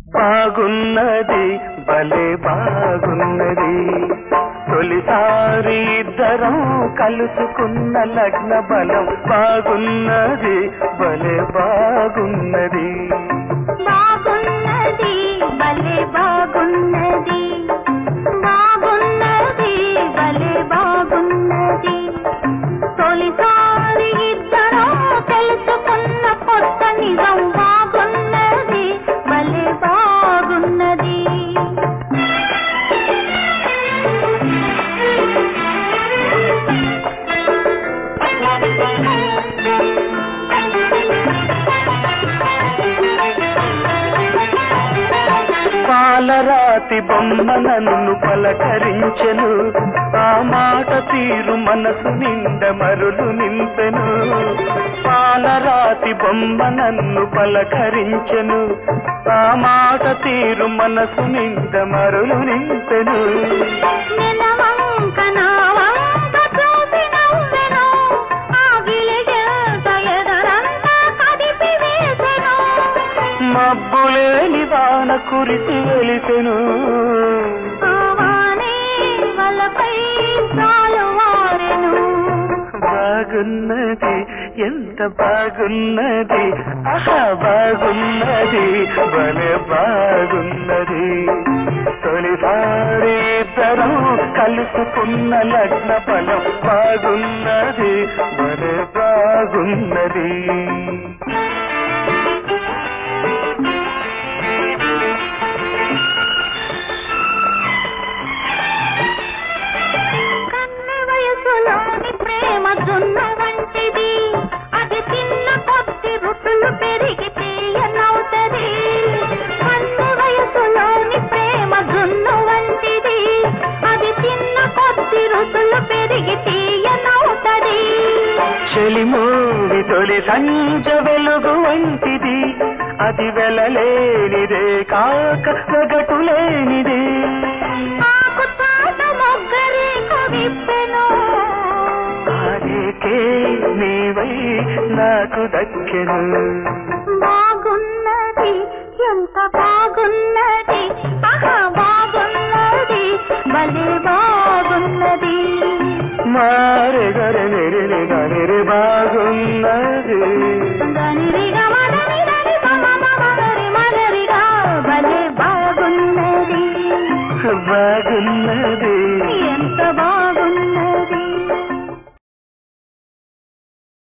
బాగున్నది భలే బాగున్నది తొలిసారి ఇద్దరం కలుసుకున్న లగ్న బలం బాగున్నది భలే బాగున్నది బాగున్నది భలే బాగున్నది బాగున్నది భలే బాగున్నది తొలిసారి ఇద్దరం తెలుసుకున్న కొత్త నిజం బాగున్నది భలే బాగున్నది పాలరాతి బొమ్మ నన్ను పలకరించెను ఆ మాట తీరు మనసు నిండ మరులు నింపెను పాలరాతి బొమ్మ నన్ను పలకరించెను ఆ మాట తీరు మనసు నిండ మరులు నింపెను నెలవంక నా వంక చూసి నవ్వెను. ఆ గిలిగేత ఎదరంతా కదిపి వేసెను. మబ్బులేని వాన కురిసి వెలిసెను ఆ వానే వలపై జాలువారెను. బాగున్నది ఎంత బాగున్నది ఆహా బాగున్నది భలే బాగున్నది తొలిసారి ఇద్దరం కలుసుకున్న లగ్న ఫలం బాగున్నది భలే బాగున్నది కన్నె వయసులోని ప్రేమ జొన్న వంటిది అది తిన్న కొద్ది రుచులు పెరిగి తీయనవుతది కన్నె వయసులోని ప్రేమ జొన్న వంటిది అది తిన్న కొద్ది రుచులు పెరిగి తీయనవుతది చెలిమూవి తొలి సంజ వెలుగు వంటిది అది వెలలేనిదే కాక వెగటులేనిది ఆకు తాట మొగ్గరే కవిప్పెను ఆరేకే నీవై నాకు దక్కెను బాగున్నది ఎంత బాగున్నది ఆహా బాగున్నది భలే బాగున్నది మారె గరె నెరె గరె బాగున్నది